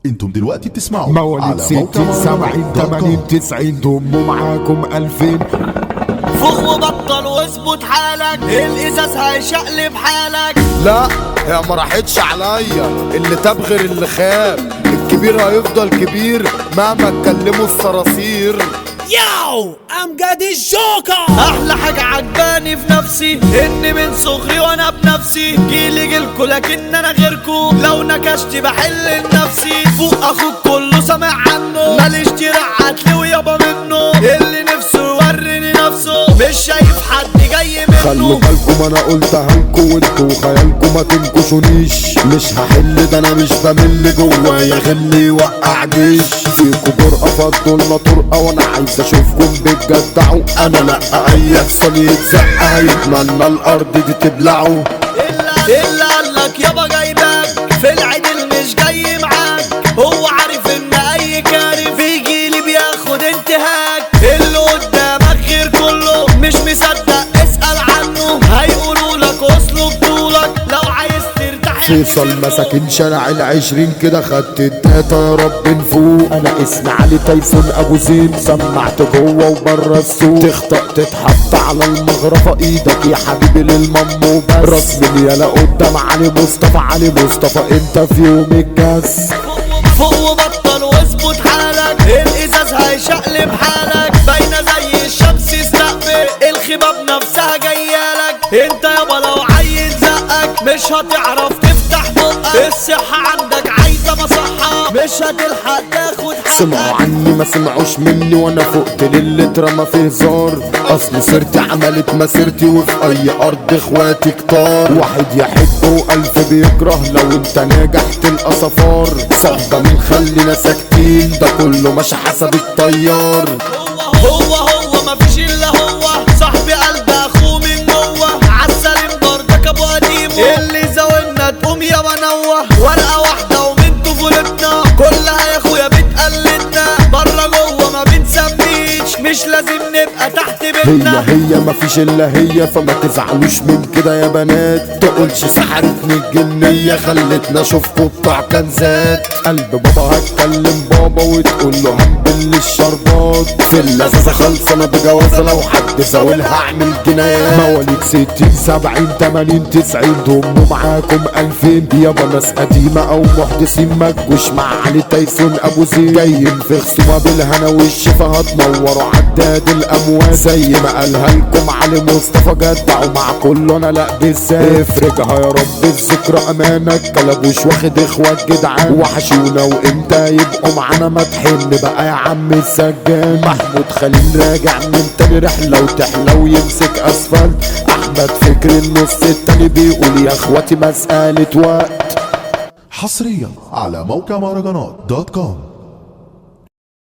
انتم دلوقتي بتسمعوا مواليد على ستين موقع سبعين دوت كوم. تمانين تسعين ضموا معاكم ألفين فوق وبطل واظبط حالك الازاز هيشقلب حالك لا هي ما راحتش عليا اللي تبغر اللي خاب الكبير هيفضل كبير مهما اتكلموا الصراصير ياو امجد الجوكر احلى حاجة عجباني في نفسي ان من صغري وانا بنفسي جيلي جيلكوا لكن انا غيركوا لو نكشت بحل لنفسي فوق اخوك كله سامع عنه ماليش دراع هتلوي يابا منه اللي نفسه يوريني نفسه مش شايف حد جاي خلوا منه بالكم انا قلتها لكم وانتوا خيالكم ما تنكشونيش مش هحل ده انا مش بمل جوايا غل يوقع جيش فيكوا جرأة فضلنا طرقة وانا عايز اشوفكم بتجدعوا انا لا اي يحصل يتزق هيتمنى الارض دي تبلعوا الا الا قالك يابا جايبك في العدل مش جاي معاك هو عارف ان اي كارف بيجيلي بياخد انتهاك اللي قدامك غير كله مش مصدق اسأل عنه هيقولوا لك وصلوا بطولك لو عايز ترتاح فيصل مساكن شارع العشرين كده خدت الداتا يا رب نفوق انا اسمي علي تايسون ابو زين سمعت جوه وبره السوق تخطأ تتحط على المغرفة ايدك يا حبيبي للمام وبس رسم يالا قدام علي مصطفى علي مصطفى انت في يوم الجس فوق وبطل واظبط حالك الازاز هيشقلب حالك باينه زي الشمس استقبل الخباب نفسها جايالك انت يابا لو عايز زقك مش هتعرف تفتح بقك الصحه عندك عايزه مصحه مش هتلحق تاخد سمعوا حقك عني ما سمعوش مني وانا فقت للي اترمى في هزار اصل سيرتي عملت مسيرتي وفي اي ارض اخواتي كتار واحد يحب والف بيكره لو انت ناجح تلقى صفار صحبة من خلينا ساكتين ده كله ماشي حسب الطيار هو هو مفيش الا هو صاحبي قلب اخوه من جوه عالسليم برضك ابو قديم اللي زاولنا تقوم يا منوه ورقه واحده ومن طفولتنا كلها يا اخويا بتقلدنا بره جوه ما بنسميش مش لازم نبقى تحت بيتنا هي هي مفيش الا هي فما تزعلوش من كده يا بنات تقولش سحرتني الجنية خلتنا اشوفكوا بتوع كنزات قلب بابا هتكلم بابا وتقول له هنبل الشربات في اللذاذة خلصانة بجوازة لو حد زاولها اعمل جنايات مواليد ستين سبعين تمانين تسعين ضموا معاكم الفين يابا ناس قديمة او محدثين ما تجوش مع علي تايسون ابو زين جايين في خصومة بالهنا والشفا هتنوروا عداد الاموال زي ما قالها لكم علي مصطفى جدعوا مع كله انا لا بالذات افرجها يا رب الذكرى امانك كلبوش واخد اخوات جدعان وحشونا وامتى يبقوا معانا ما تحن بقى يا عم السجان محمود خليل راجع من تاني رحله وتحلى ويمسك اسفلت احمد فكر النص التاني بيقول يا اخواتي مساله وقت حصريا على موقع مهرجانات دوت كوم